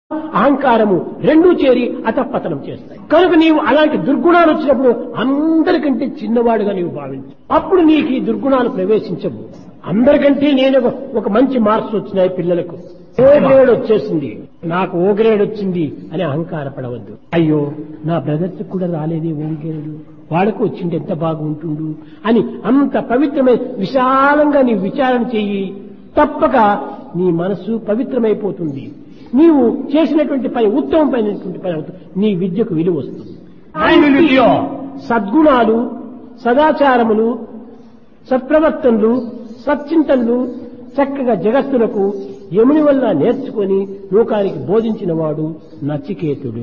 అహంకారము రెండూ చేరి అతపతనం చేస్తాయి కనుక నీవు అలాంటి దుర్గుణాలు వచ్చినప్పుడు అందరికంటే చిన్నవాడుగా నీవు భావించు అప్పుడు నీకు ఈ దుర్గుణాలు ప్రవేశించవు అందరికంటే నేను ఒక- ఒక మంచి మార్క్స్ వచ్చినాయి పిల్లలకు ఓ గ్రేడ్ వచ్చేసింది నాకు ఓ గ్రేడ్ వచ్చింది అని అహంకారపడవద్దు అయ్యో నా బ్రదర్స్ కూడా రాలేదే ఓ గ్రేడ్ వాడకు వచ్చింది ఎంత బాగుంటుండు అని అంత పవిత్రమైన విశాలంగా నీ విచారణ చెయ్యి తప్పక నీ మనసు పవిత్రమైపోతుంది నీవు చేసినటువంటి పని ఉత్తమమైనటువంటి పని అవుతుంది నీ విద్యకు విలువ వస్తుంది I will with you. సద్గుణాలు సదాచారములు సత్ప్రవర్తనలు సచ్చింతనలు చక్కగా జగత్తులకు యముని వల్ల నేర్చుకొని లోకానికి బోధించిన వాడు నచికేతుడు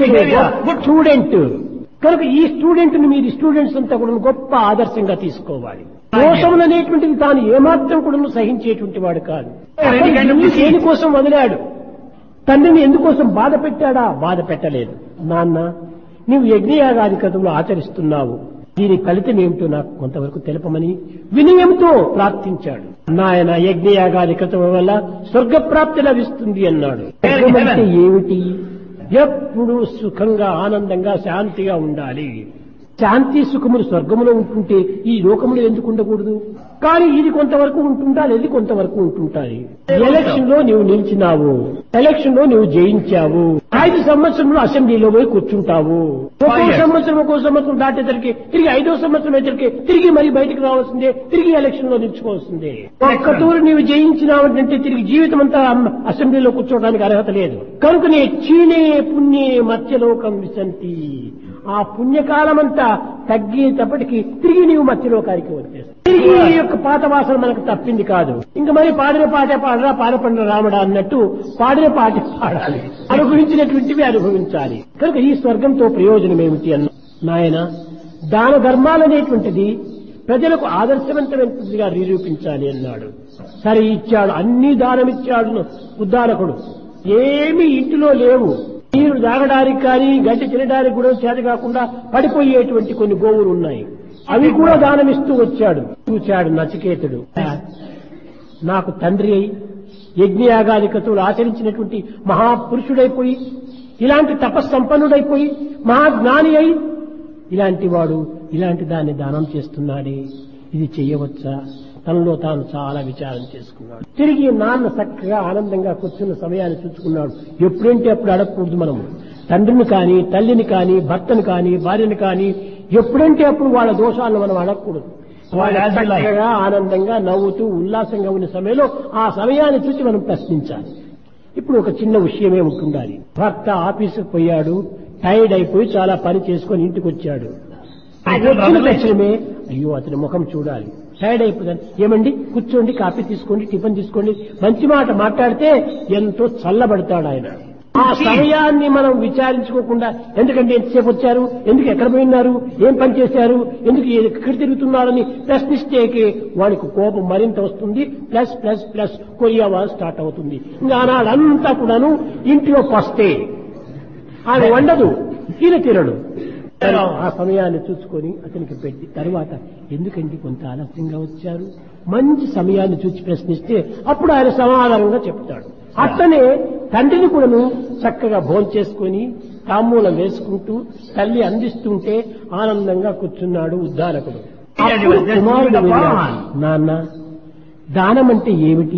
స్టూడెంట్ కనుక ఈ స్టూడెంట్ ని మీరు స్టూడెంట్స్ అంతా కూడా గొప్ప ఆదర్శంగా తీసుకోవాలి దోషములు అనేటువంటిది తాను ఏమాత్రం కూడా సహించేటువంటి వాడు కాదు Any kind of అసలు disease. దేనికోసం వదిలాడు తండ్రిని ఎందుకోసం బాధ పెట్టాడా బాధ పెట్టలేదు నాన్న నీవు యజ్ఞయాగాది కథలు ఆచరిస్తున్నావు దీని ఫలితం ఏమిటో నాకు కొంతవరకు తెలపమని వినయంతో ప్రార్థించాడు నాయన యజ్ఞయాగాది కథల వల్ల స్వర్గప్రాప్తి లభిస్తుంది అన్నాడు స్వర్గం అంటే ఏమిటి ఎప్పుడు సుఖంగా ఆనందంగా శాంతిగా ఉండాలి శాంతి సుఖములు స్వర్గములో ఉంటుంటే ఈ లోకములో ఎందుకు ఉండకూడదు కానీ ఇది కొంతవరకు ఉంటుంటాలి ఇది కొంతవరకు ఉంటుంటాది ఎలక్షన్ లో నీవు నిలిచినావు ఎలక్షన్ లో నీవు జయించావు ఐదు సంవత్సరంలో అసెంబ్లీలో పోయి కూర్చుంటావు ఒక్కో yes. సంవత్సరం ఒక్కో సంవత్సరం దాటేసరికి తిరిగి ఐదో సంవత్సరం వచ్చరికి తిరిగి మరి బయటకు రావాల్సిందే తిరిగి ఎలక్షన్ లో నిలుచుకోవాల్సిందే ఒక్క తూరు నీవు జయించినావంటే తిరిగి జీవితం అంతా అమ్మ- అసెంబ్లీలో కూర్చోవడానికి అర్హత లేదు కనుకనే చీనే పుణ్యే మత్స్యలోకం విశంతి ఆ పుణ్యకాలమంతా తగ్గేటప్పటికి తిరిగి నీవు మత్స్యలోకానికి వచ్చేస్తావు తిరిగి ఈ యొక్క పాత వాసన మనకు తప్పింది కాదు ఇంకా మరి పాడిన పాటే పాడరా పాడపండ్ర రామడా అన్నట్టు పాడిన పాటే పాడాలి అనుభవించినటువంటివి అనుభవించాలి కనుక ఈ స్వర్గంతో ప్రయోజనం ఏమిటి అన్న నాయన దాన ధర్మాలనేటువంటిది ప్రజలకు ఆదర్శవంతమైనదిగా నిరూపించాలి అన్నాడు సరే ఇచ్చాడు అన్ని దానమిచ్చాడు ఉద్దారకుడు ఏమీ ఇంటిలో లేవు నీరు తాగడానికి కానీ గడ్డి తినడానికి కూడా చేత కాకుండా పడిపోయేటువంటి కొన్ని గోవులు ఉన్నాయి అవి కూడా దానమిస్తూ వచ్చాడు చూచాడు నచికేతుడు నాకు తండ్రి అయి యజ్ఞయాగాదికతులు ఆచరించినటువంటి మహాపురుషుడైపోయి ఇలాంటి తపస్సంపన్నుడైపోయి మహాజ్ఞాని అయి ఇలాంటి వాడు ఇలాంటి దాన్ని దానం చేస్తున్నాడే ఇది చెయ్యవచ్చా తనలో తాను చాలా విచారం చేసుకున్నాడు తిరిగి నాన్న చక్కగా ఆనందంగా కూర్చున్న సమయాన్ని చూసుకున్నాడు ఎప్పుడంటే అప్పుడు అడగకూడదు మనం తండ్రిని కానీ తల్లిని కానీ భర్తను కానీ భార్యని కానీ ఎప్పుడంటే అప్పుడు వాళ్ళ దోషాలను మనం అడగకూడదు వాళ్ళు As we like. చక్కగా ఆనందంగా నవ్వుతూ ఉల్లాసంగా ఉన్న సమయంలో ఆ సమయాన్ని చూసి మనం ప్రశ్నించాలి ఇప్పుడు ఒక చిన్న విషయమే ఉంటుండాలి భర్త ఆఫీసుకు పోయాడు టైర్డ్ అయిపోయి చాలా పని చేసుకొని ఇంటికి వచ్చాడు వచ్చిన తక్షణమే అయ్యో అతని ముఖం చూడాలి టైర్డ్ అయిపోతాను ఏమండి కూర్చోండి కాఫీ తీసుకోండి టిఫిన్ తీసుకోండి మంచి మాట మాట్లాడితే ఎంతో చల్లబడతాడు ఆయన ఆ సమయాన్ని మనం విచారించుకోకుండా ఎందుకంటే ఎంతసేపు వచ్చారు ఎందుకు ఎక్కడ పోయినారు ఏం పని చేశారు ఎందుకు ఎక్కడ తిరుగుతున్నారని ప్రశ్నిస్తే వాడికి కోపం మరింత వస్తుంది plus plus plus Korea war start అవుతుంది ఇంకా ఆనాడంతా కూడాను ఇంట్లో పస్తే ఆయన వండదు ఈయన తినడు ఆ సమయాన్ని చూసుకొని అతనికి పెట్టి తర్వాత ఎందుకండి కొంత ఆలస్యంగా వచ్చారు మంచి సమయాన్ని చూసి ప్రశ్నిస్తే అప్పుడు ఆయన సమాధానంగా చెప్తాడు అట్లనే తండ్రిని కూడాను చక్కగా భోంచేసుకొని తాంబూలం వేసుకుంటూ తల్లి అందిస్తుంటే ఆనందంగా కూర్చున్నాడు ఉద్దారకుడు అప్పుడు కుమారుడు వెళ్ళాడు, నాన్న దానం అంటే ఏమిటి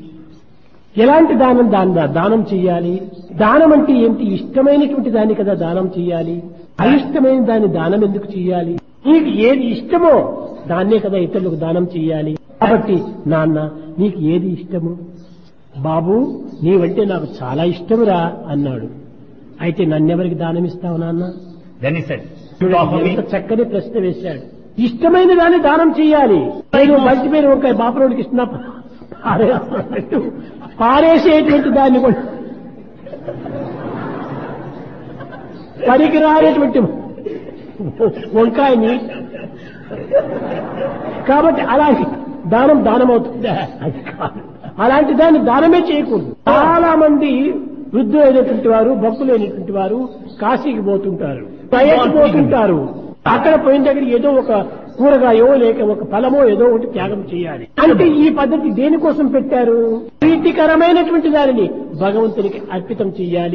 ఎలాంటి దానం దాన దానం చెయ్యాలి దానం అంటే ఏమిటి ఇష్టమైనటువంటి దాన్ని కదా దానం చెయ్యాలి అయిష్టమైన దాన్ని దానం ఎందుకు చెయ్యాలి నీకు ఏది ఇష్టమో దాన్నే కదా ఇతరులకు దానం చెయ్యాలి కాబట్టి నాన్న నీకు ఏది ఇష్టము బాబు నీవంటే నాకు చాలా ఇష్టమురా అన్నాడు అయితే నన్నెవరికి దానం ఇస్తావు నాన్న Then he said, "You offer me ఎంత చక్కని ప్రశ్న వేశాడు ఇష్టమైన దాన్ని దానం చెయ్యాలి నేను మంచి పేరు ఒక బాపరోడికి ఇస్తున్నా పారేస్తున్నట్టు పారేసేటువంటి దాన్ని కూడా పనికిరానేటువంటి వంకాయని కాబట్టి అలాంటి దానం దానం అవుతుందా అది కాదు అలాంటి దాన్ని దానమే చేయకూడదు చాలా మంది వృద్ధులైనటువంటి వారు భక్తులైనటువంటి వారు కాశీకి పోతుంటారు బయటకు పోతుంటారు అక్కడ పోయిన దగ్గర ఏదో ఒక కూరగాయో లేక ఒక ఫలమో ఏదో ఒకటి త్యాగం చేయాలి అంటే ఈ పద్ధతి దేనికోసం పెట్టారు ప్రీతికరమైనటువంటి దానిని భగవంతునికి అర్పితం చేయాలి